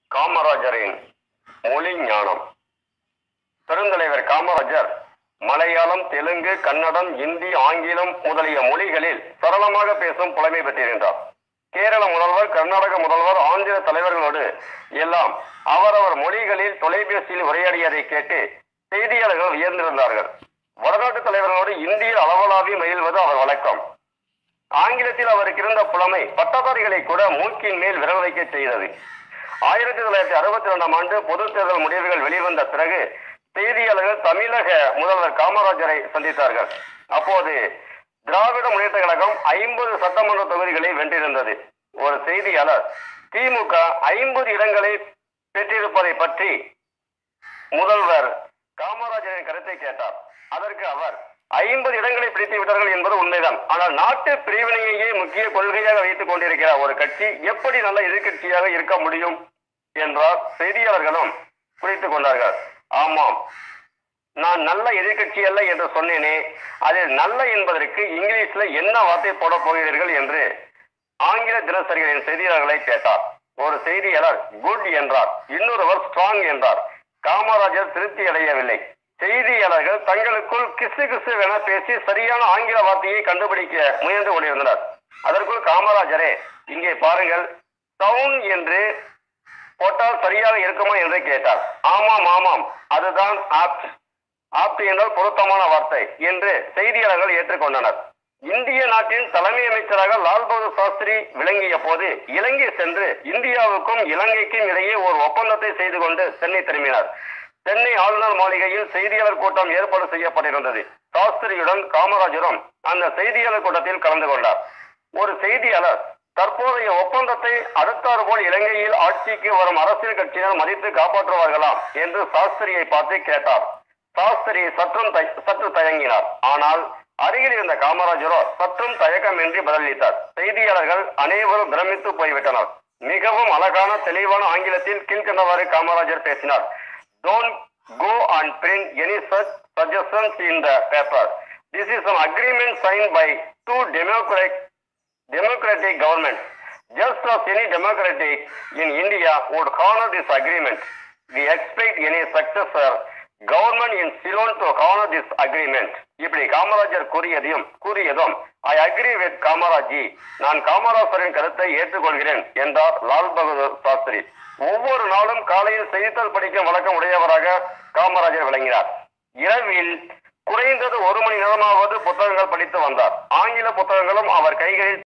காமராஜரின் மொழி ஞானம் பெருந்தலைவர் காமராஜர் மலையாளம் தெலுங்கு கன்னடம் இந்தி ஆங்கிலம் முதலிய மொழிகளில் சரளமாக பேசும் புலமை பெற்றிருந்தார் கேரள முதல்வர் கர்நாடக முதல்வர் ஆந்திர தலைவர்களோடு எல்லாம் அவரவர் மொழிகளில் தொலைபேசியில் உரையாடியதை கேட்டு செய்தியாளர்கள் வியந்திருந்தார்கள் வடநாட்டு தலைவர்களோடு இந்தியில் அளவலாவி மகிழ்வது அவர் வழக்கம் ஆங்கிலத்தில் அவருக்கு இருந்த புலமை பட்டதாரிகளை கூட மூக்கின் மேல் விரல் வைக்க செய்தது ஆயிரத்தி தொள்ளாயிரத்தி அறுபத்தி ரெண்டாம் ஆண்டு பொதுத் தேர்தல் முடிவுகள் வெளிவந்த பிறகு செய்தியாளர்கள் தமிழக முதல்வர் காமராஜரை சந்தித்தார்கள் அப்போது திராவிட முன்னேற்ற கழகம் ஐம்பது சட்டமன்ற தொகுதிகளை வென்றிருந்தது ஒரு செய்தியாளர் திமுக ஐம்பது இடங்களை பெற்றிருப்பதை பற்றி முதல்வர் காமராஜரின் கருத்தை கேட்டார் அதற்கு அவர் ஐம்பது இடங்களை பிடித்து விட்டார்கள் என்பது உண்மைதான் ஆனால் நாட்டு பிரிவினையையே முக்கிய கொள்கையாக வைத்துக் கொண்டிருக்கிற ஒரு கட்சி எப்படி நல்ல எதிர்க்கட்சியாக இருக்க முடியும் என்றார் செய்தியாளர்களும் குறித்துக் கொண்டார்கள் ஆமாம் நான் நல்ல எதிர்க்கட்சி அல்ல என்று சொன்னேனே அதில் நல்ல என்பதற்கு இங்கிலீஷ்ல என்ன வார்த்தை போட போகிறீர்கள் என்று ஆங்கில தினசரிகளின் செய்தியாளர்களை கேட்டார் ஒரு செய்தியாளர் குட் என்றார் இன்னொருவர் ஸ்ட்ராங் என்றார் காமராஜர் திருப்தி அடையவில்லை செய்தியாளர்கள் தங்களுக்குள் கிசு கிசுவென பேசி சரியான ஆங்கில வார்த்தையை கண்டுபிடிக்க முயன்று கொண்டிருந்தனர் அதற்குள் காமராஜரே இங்கே பாருங்கள் டவுன் என்று போட்டால் சரியாக இருக்குமா என்று கேட்டார் ஆமாம் ஆமாம் அதுதான் ஆப்ட் ஆப்ட் என்றால் பொருத்தமான வார்த்தை என்று செய்தியாளர்கள் ஏற்றுக்கொண்டனர் இந்திய நாட்டின் தலைமை அமைச்சராக லால் பகதூர் சாஸ்திரி விளங்கிய போது இலங்கை சென்று இந்தியாவுக்கும் இலங்கைக்கும் இடையே ஒரு ஒப்பந்தத்தை செய்து கொண்டு சென்னை திரும்பினார் சென்னை ஆளுநர் மாளிகையில் செய்தியாளர் கூட்டம் ஏற்பாடு செய்யப்பட்டிருந்தது சாஸ்திரியுடன் காமராஜரும் அந்த செய்தியாளர் கூட்டத்தில் கலந்து கொண்டார் ஒரு செய்தியாளர் தற்போதைய ஒப்பந்தத்தை அடுத்தாறு போல் இலங்கையில் ஆட்சிக்கு வரும் அரசியல் கட்சியினர் மதித்து காப்பாற்றுவார்களாம் என்று சாஸ்திரியை பார்த்து கேட்டார் சாஸ்திரி சற்றும் த- சற்று தயங்கினார் ஆனால் அருகில் இருந்த காமராஜரோ சற்றும் தயக்கமின்றி பதிலளித்தார் செய்தியாளர்கள் அனைவரும் பிரமித்து போய்விட்டனர் மிகவும் அழகான தெளிவான ஆங்கிலத்தில் கீழ்கண்டவாறு காமராஜர் பேசினார் don't go and print any such suggestions in the paper. This is an agreement signed by two democratic democratic governments. Just as any democratic in India would honor this agreement, we expect any successor government in Ceylon to honor this agreement. இப்படி காமராஜர் கூறியதையும் கூறியதும் I agree with காமராஜி நான் காமராஜரின் கருத்தை ஏற்றுக்கொள்கிறேன் என்றார் லால் பகதூர் சாஸ்திரி ஒவ்வொரு நாளும் காலையில் செய்தித்தாள் படிக்கும் வழக்கம் உடையவராக காமராஜர் விளங்கினார் இரவில் குறைந்தது ஒரு மணி நேரமாவது புத்தகங்கள் படித்து வந்தார் ஆங்கில புத்தகங்களும் அவர் கைகளில்